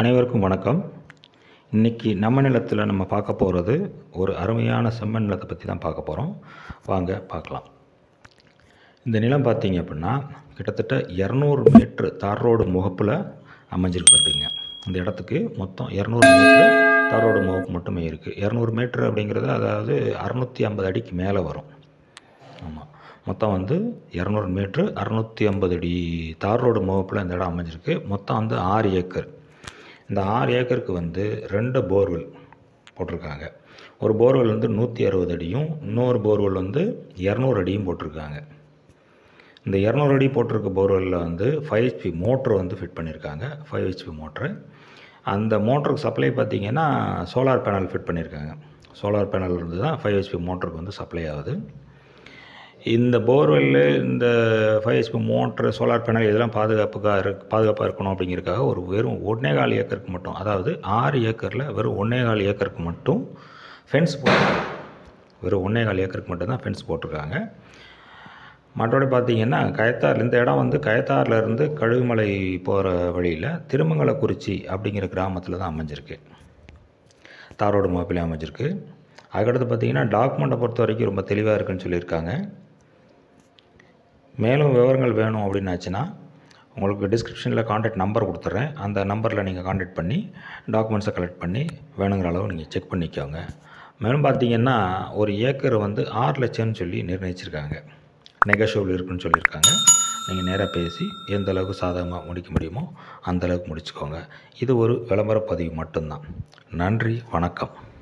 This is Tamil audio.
அனைவருக்கும் வணக்கம் இன்றைக்கி நம்ம நிலத்தில் நம்ம பார்க்க போகிறது ஒரு அருமையான செம்மண் நிலத்தை பற்றி தான் பார்க்க போகிறோம் வாங்க பார்க்கலாம் இந்த நிலம் பார்த்தீங்க அப்படின்னா கிட்டத்தட்ட இரநூறு மீட்ரு தார் ரோடு முகப்பில் அமைஞ்சிருக்கு பார்த்துங்க இந்த இடத்துக்கு மொத்தம் இரநூறு மீட்ரு தார் ரோடு முகப்பு மட்டுமே இருக்குது இரநூறு மீட்ரு அப்படிங்கிறது அதாவது அறநூற்றி ஐம்பது அடிக்கு மேலே வரும் ஆமாம் மொத்தம் வந்து இரநூறு மீட்ரு அறநூற்றி ஐம்பது அடி தார் ரோடு முகப்பில் இந்த இடம் அமைஞ்சிருக்கு மொத்தம் வந்து ஆறு ஏக்கர் இந்த ஆறு ஏக்கருக்கு வந்து ரெண்டு போர்வெல் போட்டிருக்காங்க ஒரு போர்வெல் வந்து நூற்றி அறுபது அடியும் இன்னொரு போர்வெல் வந்து இரநூறு அடியும் போட்டிருக்காங்க இந்த இரநூறு அடி போட்டிருக்க போர்வெல்லில் வந்து ஃபைவ் ஹெச்பி மோட்ரு வந்து ஃபிட் பண்ணியிருக்காங்க ஃபைவ் ஹெச்பி மோட்ரு அந்த மோட்டருக்கு சப்ளை பார்த்திங்கன்னா சோலார் பேனல் ஃபிட் பண்ணியிருக்காங்க சோலார் பேனல் இருந்து தான் ஃபைவ் ஹெச்பி மோட்டருக்கு வந்து சப்ளை ஆகுது இந்த போர்வெல்லு இந்த five HP motor solar panel இதெல்லாம் பாதுகாப்புக்காக இருக்கு பாதுகாப்பாக இருக்கணும் அப்படிங்கிறதுக்காக ஒரு வெறும் ஒன்றே கால் ஏக்கருக்கு மட்டும் அதாவது ஆறு ஏக்கரில் வெறும் ஒன்றே கால் ஏக்கருக்கு மட்டும் ஃபென்ஸ் போட்டிருக்காங்க வெறும் ஒன்றே கால் ஏக்கருக்கு மட்டும்தான் ஃபென்ஸ் போட்டிருக்காங்க மற்றபடி பார்த்தீங்கன்னா கயத்தார் இந்த இடம் வந்து கயத்தார்லேருந்து கழுகுமலை போகிற வழியில் திருமங்கலக்குறிச்சி அப்படிங்கிற கிராமத்தில் தான் அமைஞ்சிருக்கு தாரோடு மாப்பிள்ளை அமைஞ்சிருக்கு அதுக்கடுத்து பார்த்தீங்கன்னா டாக்குமெண்ட்டை பொறுத்த வரைக்கும் ரொம்ப தெளிவாக இருக்குன்னு சொல்லியிருக்காங்க மேலும் விவரங்கள் வேணும் அப்படின்னாச்சுன்னா உங்களுக்கு டிஸ்கிரிப்ஷனில் காண்டாக்ட் நம்பர் கொடுத்துட்றேன் அந்த நம்பரில் நீங்கள் காண்டாக்ட் பண்ணி டாக்குமெண்ட்ஸை கலெக்ட் பண்ணி வேணுங்கிற அளவு நீங்கள் செக் பண்ணிக்கோங்க மேலும் பார்த்தீங்கன்னா ஒரு ஏக்கர் வந்து ஆறு லட்சம்னு சொல்லி நிர்ணயிச்சிருக்காங்க நெகஷியபிள் இருக்குன்னு சொல்லியிருக்காங்க நீங்கள் நேராக பேசி எந்த அளவுக்கு சாதகமாக முடிக்க முடியுமோ அந்த அளவுக்கு முடிச்சுக்கோங்க இது ஒரு விளம்பர பதிவு மட்டும்தான் நன்றி வணக்கம்